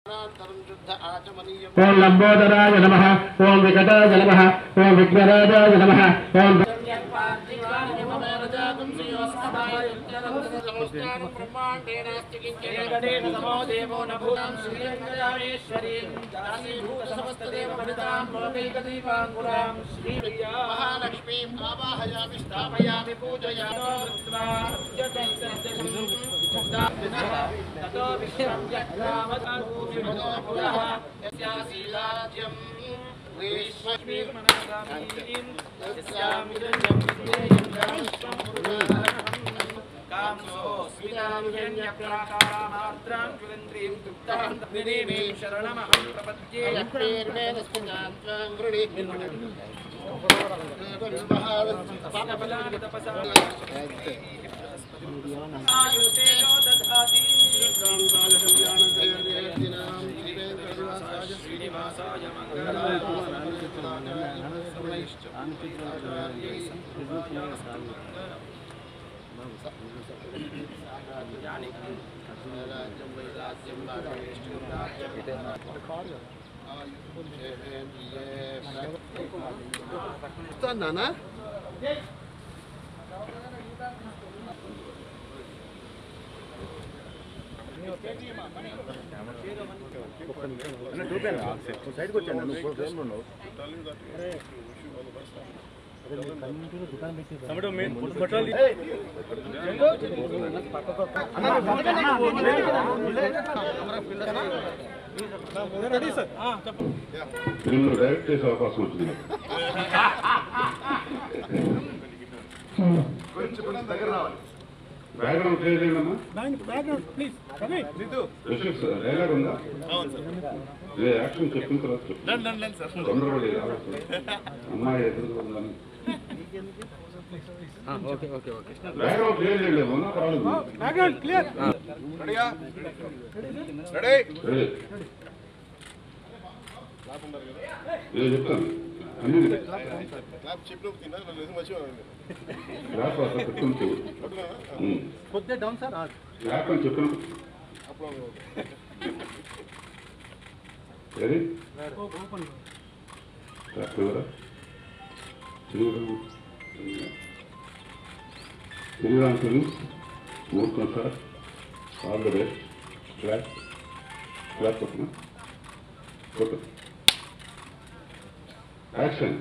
ఓం లంబోదరాయ నమ ఓం వికటాయ నమ ఓం విఘ్నరాజాయ నమ ఓం మహాలక్ష్మీం ఆవాహయామి స్థాపయామి పూజయామి శరణమహం ప్రపద్యే ఆయుర్వేదో దధాతి శ్రీనివాసాయ నానా ఫిల్మ్ డైరెక్ట్ చేసే అవకాశం వచ్చింది బ్యాక్గ్రౌండ్ క్లియర్ చేయండమ్మా యశ్వంత్ సార్, డైలాగ్ ఉందా ఏ యాక్షన్ చెప్పిన తర్వాత చెప్పు తొందరపడి రావచ్చు. అమ్మాయి ఎదురుగా ఉందని బ్యాక్గ్రౌండ్ క్లియర్ చేయండి ఉన్నా పర్వాలేదు రెడీ. ఏ చెప్తాను అన్ని క్లాప్ అసలు పెట్టుకుంటూ కొద్దిగా డౌన్ సార్ క్లాప్ అని చెప్పిన రెడీ క్లాప్ ఎవరా శ్రీరామ్ మూర్ఖం sir all the best clap clap కొట్టిన కొట్టు యాక్షన్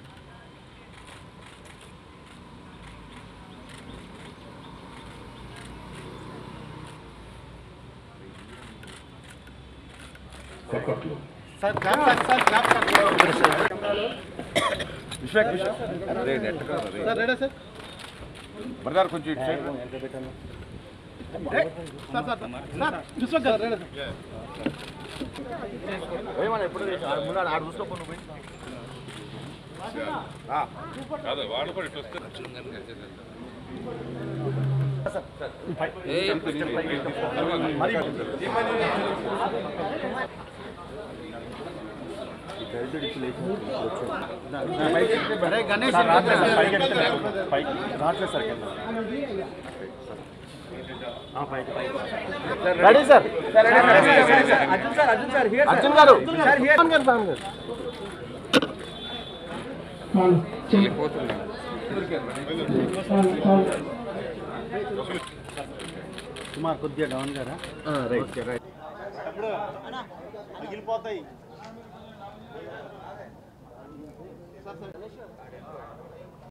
పక్కట్లో sir clap sir clap sir ready sir brother కొంచెం ఇటు side sir sir sir Vishwak garu ready sir ఏమన్నా ఎప్పుడు ముందు ఆడు చూసుకో నువ్వు అరే Ganesh ready sir Arjun sir Arjun sir Arjun garu sir here గారు సార్ గారు కుమార్ కొద్దిగా డౌన్ గారా రైట్ రైట్ మిగిలిపోతాయి